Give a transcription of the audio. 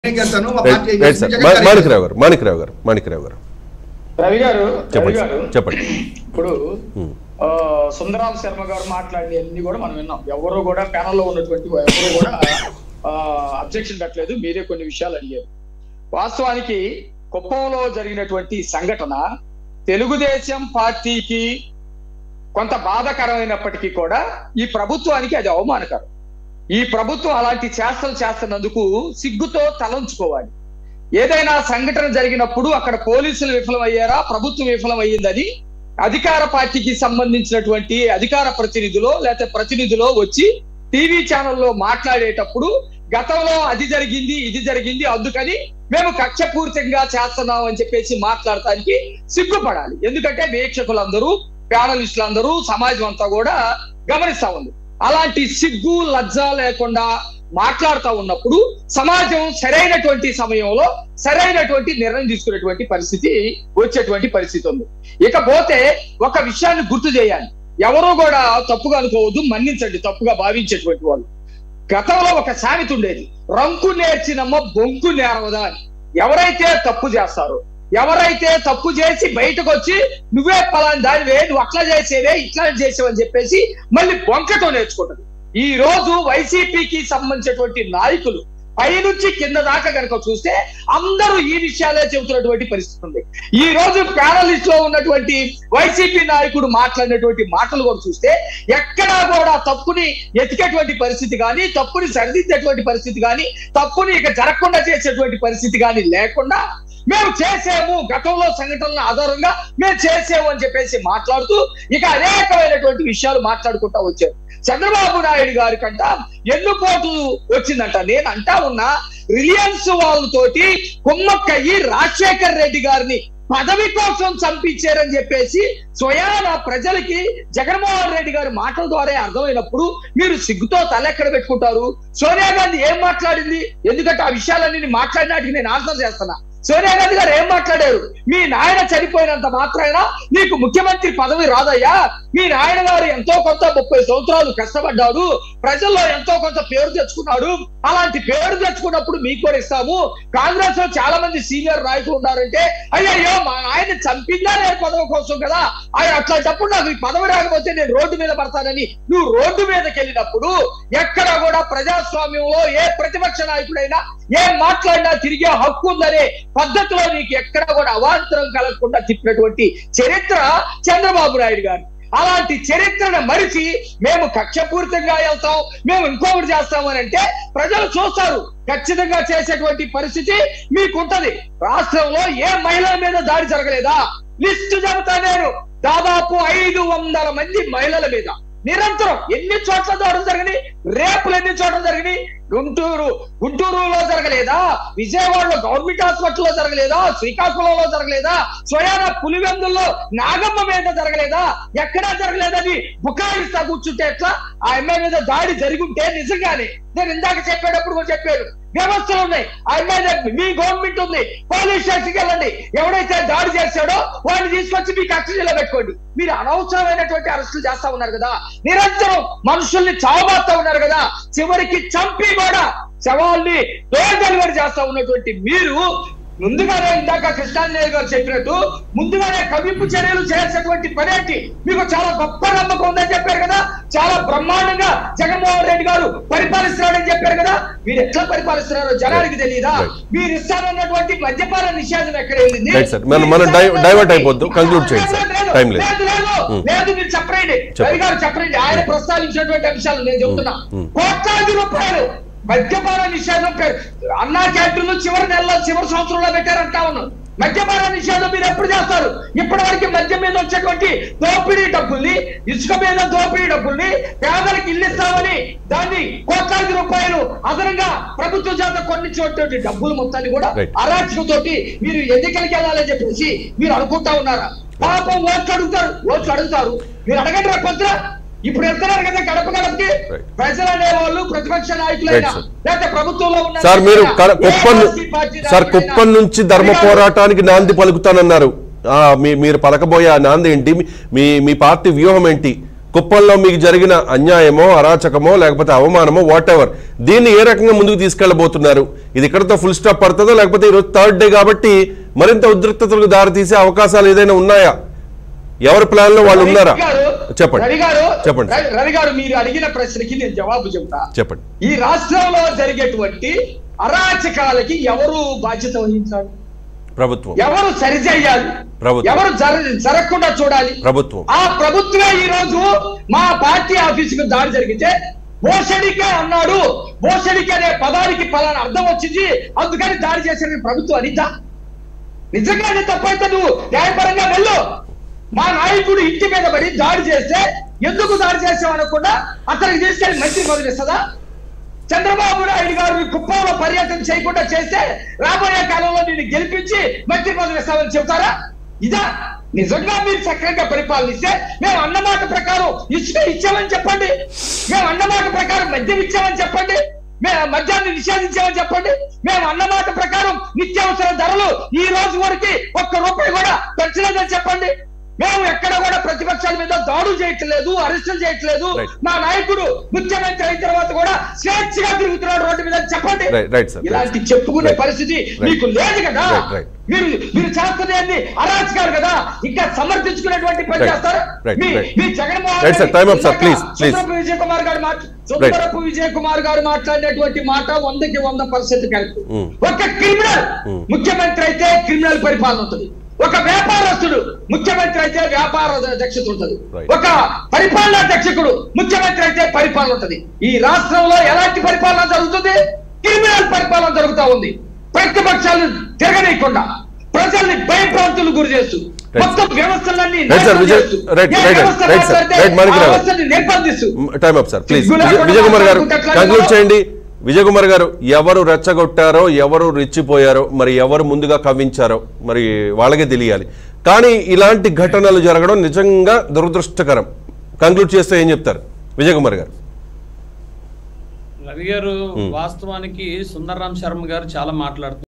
నేను గెలుస్తాను మా రైట్ పార్టీ ఏం రైట్ సార్ చేస్తుంది? మా- జగన్ మాణిక్రావు గారు మాణిక్రావు గారు మాణిక్రావు గారు రవి గారు రవి చెప్పండి గారు సార్, చెప్పండి ఇప్పుడు ఆ, సుందరాల శర్మ గారు మాట్లాడిన అన్ని కూడా మనం విన్నాం ఎవరు కూడా panel లో ఉన్నటువంటి ఎవరు కూడా అబ్జెక్షన్ పెట్టలేదు మీరే కొన్ని విషయాలు అడిగారు వాస్తవానికి కుప్పంలో జరిగినటువంటి సంఘటన తెలుగుదేశం పార్టీకి కొంత బాధాకరమైనప్పటికీ కూడా ఈ ప్రభుత్వానికి అది అవమానకరం ఈ ప్రభుత్వం అలాంటి చేష్టలు చేస్తున్నందుకు సిగ్గుతో తలంచుకోవాలి ఏదైనా సంఘటన జరిగినప్పుడు అక్కడ పోలీసులు విఫలమయ్యారా ప్రభుత్వం విఫలమయ్యిందని అధికార పార్టీకి సంబంధించినటువంటి అధికార ప్రతినిధులో లేకపోతే ప్రతినిధులో వచ్చి టీవీ ఛానల్లో మాట్లాడేటప్పుడు గతంలో అది జరిగింది ఇది జరిగింది అందుకని మేము కక్షపూరితంగా చేస్తున్నాం అని చెప్పేసి మాట్లాడటానికి సిగ్గుపడాలి ఎందుకంటే వీక్షకులందరూ ప్యానలిస్టులందరూ సమాజం అంతా కూడా గమనిస్తా ఉంది అలాంటి సిగ్గు లజ్జ లేకుండా మాట్లాడుతూ ఉన్నప్పుడు సమాజం సరైనటువంటి సమయంలో సరైనటువంటి నిర్ణయం తీసుకునేటువంటి పరిస్థితి వచ్చేటువంటి పరిస్థితి ఉంది ఇకపోతే ఒక విషయాన్ని గుర్తు చేయాలి ఎవరో కూడా తప్పుగా అనుకోవద్దు మన్నించండి తప్పుగా భావించేటువంటి వాళ్ళు గతంలో ఒక సామెత ఉండేది రంకు నేర్చినమ్మ బొంకు నేరవదా అని ఎవరైతే తప్పు చేస్తారో ఎవరైతే తప్పు చేసి బయటకు వచ్చి నువ్వే పలాని దానివే నువ్వు అట్లా చేసేవే ఇట్లా చేసేవని చెప్పేసి మళ్ళీ బొంకతో నేర్చుకుంటది ఈ రోజు వైసీపీకి సంబంధించినటువంటి నాయకులు పైనుంచి కింద దాకా కనుక చూస్తే అందరూ ఈ విషయాలే చెబుతున్నటువంటి పరిస్థితి ఉంది ఈ రోజు ప్యానలిస్ట్ లో ఉన్నటువంటి వైసీపీ నాయకుడు మాట్లాడినటువంటి మాటలు కూడా చూస్తే ఎక్కడా కూడా తప్పుని ఎతికేటువంటి పరిస్థితి కానీ తప్పుని సరిదిద్దేటువంటి పరిస్థితి కానీ తప్పుని ఇక జరగకుండా చేసేటువంటి పరిస్థితి కానీ లేకుండా మేము చేసాము గతంలో సంఘటనల ఆధారంగా మేము చేసాము అని చెప్పేసి మాట్లాడుతూ ఇక అనేకమైనటువంటి విషయాలు మాట్లాడుకుంటా వచ్చారు చంద్రబాబు నాయుడు గారి కంట ఎన్నుపోటు వచ్చిందంట నేను అంటా ఉన్నా రిలయన్స్ వాళ్ళతోటి కుమ్మక్కయ్యి రాజశేఖర్ రెడ్డి గారిని పదవి కోసం చంపించారని చెప్పేసి స్వయాన ప్రజలకి జగన్మోహన్ రెడ్డి గారి మాటల ద్వారా అర్థమైనప్పుడు మీరు సిగ్గుతో తలెక్కడ పెట్టుకుంటారు సోనియా గాంధీ ఏం మాట్లాడింది ఎందుకంటే ఆ విషయాలన్నీ మాట్లాడినాటికి నేను ఆన్సర్ చేస్తున్నా సోనియా గాంధీ గారు ఏం మాట్లాడారు మీ నాయన చనిపోయినంత మాత్రాన నీకు ముఖ్యమంత్రి పదవి రాదయ్యా మీ నాయన గారు ఎంతో కొంత ముప్పై సంవత్సరాలు కష్టపడ్డాడు ప్రజల్లో ఎంతో కొంత పేరు తెచ్చుకున్నాడు అలాంటి పేరు తెచ్చుకున్నప్పుడు మీకు కూడా ఇస్తాము కాంగ్రెస్ లో చాలా మంది సీనియర్ నాయకులు ఉన్నారంటే అయ్యయ్యో మా ఆయన చంపిందా నేను పదవి కోసం కదా ఆయన అట్లాంటప్పుడు నాకు ఈ పదవి రాకపోతే నేను రోడ్డు మీద పడతానని నువ్వు రోడ్డు మీదకి వెళ్ళినప్పుడు ఎక్కడ కూడా ప్రజాస్వామ్యంలో ఏ ప్రతిపక్ష నాయకుడైనా ఏం మాట్లాడినా తిరిగే హక్కు ఉందనే పద్ధతిలో నీకు ఎక్కడ కూడా అవాంతరం కలగకుండా తిప్పినటువంటి చరిత్ర చంద్రబాబు నాయుడు గారు అలాంటి చరిత్రను మరిచి మేము కక్షపూరితంగా వెళ్తాం మేము ఇంకొకటి చేస్తాం అని అంటే ప్రజలు చూస్తారు ఖచ్చితంగా చేసేటువంటి పరిస్థితి మీకుంటది రాష్ట్రంలో ఏ మహిళల మీద దాడి జరగలేదా లిస్టు చెబుతా నేను దాదాపు ఐదు వందల మంది మహిళల మీద నిరంతరం ఎన్ని చోట్ల దాడులు జరిగినాయి రేపులు ఎన్ని చోట్ల జరిగినాయి గుంటూరు గుంటూరులో జరగలేదా విజయవాడలో గవర్నమెంట్ హాస్పిటల్లో జరగలేదా శ్రీకాకుళంలో జరగలేదా స్వయాన పులివెందుల్లో నాగమ్మ మీద జరగలేదా ఎక్కడా జరగలేదని బుకాయిస్తా కూర్చుంటే ఎట్లా ఆ అమ్మాయి మీద దాడి జరిగి ఉంటే నిజంగానే నేను ఇందాక చెప్పేటప్పుడు కూడా చెప్పాను వ్యవస్థలు ఉన్నాయి ఆ అమ్మాయి దగ్గర మీ గవర్నమెంట్ ఉంది పోలీస్ స్టేషన్కి వెళ్ళండి ఎవడైతే దాడి చేశాడో వాడిని తీసుకొచ్చి మీ కస్టడీలో పెట్టుకోండి మీరు అనవసరమైనటువంటి అరెస్టులు చేస్తా ఉన్నారు కదా నిరంతరం మనుషుల్ని చావబాస్తా ఉన్నారు కదా చివరికి చంపి కూడా శవాల్ని డోర్ డెలివరీ చేస్తా ఉన్నటువంటి మీరు ముందుగానే ఇందాక కృష్ణాంజనేయ గారు చెప్పినట్టు ముందుగానే కవింపు చర్యలు చేసేటువంటి పనేంటి మీకు చాలా గొప్ప నమ్మకం ఉందని చెప్పారు కదా చాలా బ్రహ్మాండంగా జగన్మోహన్ రెడ్డి గారు పరిపాలిస్తున్నాడని చెప్పారు కదా మీరు ఎట్లా పరిపాలిస్తున్నారో జనానికి తెలియదా Right. మీరు ఇస్తానన్నటువంటి మద్యపాన నిషేధం ఎక్కడ వెళ్ళింది Right, sir. మనం- మనం డై- divert అయిపోద్దు. Conclude చేయండి, sir. లేదు, Time లేదు. లేదు, లేదు. Hmm. లేదు మీరు చెప్పండి చెప్పండి. రవి గారు చెప్పండి ఆయన ప్రస్తావించినటువంటి అంశాలు నేను చెబుతున్నా Hmm. కోట్లాది రూపాయలు మద్యపాన నిషేధం పేరు అన్నా క్యాంటీన్లు చివరి నెలలో చివరి సంవత్సరంలో పెట్టారంటా ఉన్నాను మద్యపాన నిషేధం మీరు ఎప్పుడు చేస్తారు ఇప్పటి వరకు మద్యం మీద వచ్చేటువంటి దోపిడీ డబ్బుల్ని ఇసుక మీద దోపిడీ డబ్బుల్ని పేదలకు ఇల్లు ఇస్తామని దాన్ని కోట్లాది రూపాయలు అదనంగా ప్రభుత్వం చేత కొన్నిచ్చినటువంటి డబ్బులు మొత్తాన్ని కూడా Right. అరాచకతోటి మీరు ఎన్నికలకి వెళ్ళాలని చెప్పేసి మీరు అనుకుంటా ఉన్నారా పాపం ఓట్లు అడుగుతారు ఓట్లు అడుగుతారు మీరు అడగండి రేపు పొద్దున ఇప్పుడు వెళ్తున్నారు కదా గడప గడపకి Right. ప్రజలు అనేవాళ్ళు ప్రతిపక్ష నాయకులైనా Right, sir. లేకపోతే ప్రభుత్వంలో ఉన్న సార్ మీరు క- ఏ కుప్పం పార్టీ పార్టీ సార్ నాయకులైనా కుప్పం నుంచి ధర్మ అడిగారు. పోరాటానికి నాంది పలుకుతానన్నారు ఆ, మీ మీరు పలకబోయే ఆ నాంది ఏంటి మీ- మీ మీ పార్టీ వ్యూహం ఏంటి కుప్పంలో మీకు జరిగిన అన్యాయమో అరాచకమో లేకపోతే అవమానమో వాట్ ఎవర్ దీన్ని ఏ రకంగా ముందుకు తీసుకెళ్లబోతున్నారు ఇది ఇక్కడతో ఫుల్ స్టాప్ పడుతుందో లేకపోతే ఈరోజు థర్డ్ డే కాబట్టి మరింత ఉద్రిక్తతలకు దారితీసే అవకాశాలు ఏదైనా ఉన్నాయా ఎవరి ప్లాన్ లో వాళ్ళు ఉన్నారా రవి గారు, చెప్పండి రవి గారు చెప్పండి రవి- రవి గారు మీరు అడిగిన ప్రశ్నకి నేను జవాబు చెప్తా చెప్పండి ఈ రాష్ట్రంలో జరిగేటువంటి అరాచకాలకి ఎవరు బాధ్యత వహించాలి ప్రభుత్వం ఎవరు సరిచేయాలి ప్రభుత్వం. ఎవరు జర- జరగకుండా చూడాలి ప్రభుత్వం ఆ ప్రభుత్వమే ఈ రోజు మా పార్టీ ఆఫీసుకు దాడి జరిగితే భోషడికే అన్నాడు భోషడికి అనే పదానికి పలానా అర్థం వచ్చింది అందుకని దాడి చేసిన ప్రభుత్వం అనిద్దా నిజంగానే తప్పైతే నువ్వు న్యాయపరంగా వెళ్ళు మా నాయకుడు ఇంటి మీద పడి దాడి చేస్తే ఎందుకు దాడి చేసావు అనకుండా అతనికి తీసుకెళ్లి మంత్రి వదిలేస్తుందా చంద్రబాబు నాయుడు గారు ఈ కుప్పంలో పర్యటన చేయకుండా చేస్తే రాబోయే కాలంలో నేను గెలిపించి మంత్రి పదవి ఇస్తామని చెప్తారా ఇదా నిజంగా మీరు చక్కగా పరిపాలనిస్తే మేము అన్నమాట ప్రకారం ఇసుక ఇచ్చామని చెప్పండి మేము అన్నమాట ప్రకారం మద్యం ఇచ్చామని చెప్పండి మేము మద్యాన్ని నిషేధించామని చెప్పండి మేము అన్నమాట ప్రకారం నిత్యావసర ధరలు ఈ రోజు వరకు ఒక్క రూపాయి కూడా పెంచలేదని చెప్పండి మేము ఎక్కడ కూడా ప్రతిపక్షాల మీద దాడులు చేయట్లేదు అరెస్టులు చేయట్లేదు Right. మా నాయకుడు ముఖ్యమంత్రి అయిన తర్వాత కూడా స్వేచ్ఛగా తిరుగుతున్నాడు రోడ్డు మీద చెప్పండి Right, right, sir. ఇలాంటి చెప్పుకునే Right. పరిస్థితి Right. మీకు లేదు కదా Right, right. మీరు మీరు చేస్తున్నది అరాచకాలు కదా ఇంకా సమర్థించుకునేటువంటి పని Right. చేస్తారు Right, మీ right. మీ Jaganmohan Right, sir. Reddy Time up, sir. ఇందాక Please, please. సుందరపు విజయ్ కుమార్ గారు మాట సుందరపు విజయ్ కుమార్ గారు మాట్లాడినటువంటి మాట వందకి వంద పర్సెంట్ కరెక్ట్ Mm. ఒక క్రిమినల్ Mm. ముఖ్యమంత్రి అయితే క్రిమినల్ పరిపాలన ఉంటుంది ఒక వ్యాపారస్తుడు ముఖ్యమంత్రి అయితే వ్యాపార దక్షత ఉంటుంది Right. ఒక పరిపాలనా దక్షకుడు ముఖ్యమంత్రి అయితే పరిపాలన ఉంటుంది ఈ రాష్ట్రంలో ఎలాంటి పరిపాలన జరుగుతుంది క్రిమినల్ పరిపాలన జరుగుతా ఉంది ప్రతిపక్షాలను తిరగనీయకుండా ప్రజల్ని భయభ్రాంతులు గురి చేస్తూ Right. మొత్తం వ్యవస్థలన్నీ Right, sir. నాశనం విజయ్- చేస్తూ, right, ఏ right, వ్యవస్థ right, sir. మాట్లాడితే Right, మాణిక్రావు. ఆ వ్యవస్థని నిర్బంధిస్తూ టైం అప్ సార్ ప్లీజ్ సిగ్గు లేకుండా విజయ్ కుమార్ గారు మాట్లాడుకుంటే ఎట్లా కంక్లూడ్ కదా? చేయండి విజయ్ కుమార్ గారు ఎవరు రెచ్చగొట్టారో ఎవరు రెచ్చిపోయారో మరి ఎవరు ముందుగా కవ్వించారో మరి వాళ్ళకే తెలియాలి కానీ ఇలాంటి ఘటనలు జరగడం నిజంగా దురదృష్టకరం కంక్లూడ్ చేస్తే ఏం చెప్తారు విజయ్ కుమార్ గారు రవి గారు వాస్తవానికి సుందర్రామ్ శర్మ గారు చాలా మాట్లాడుతున్నారు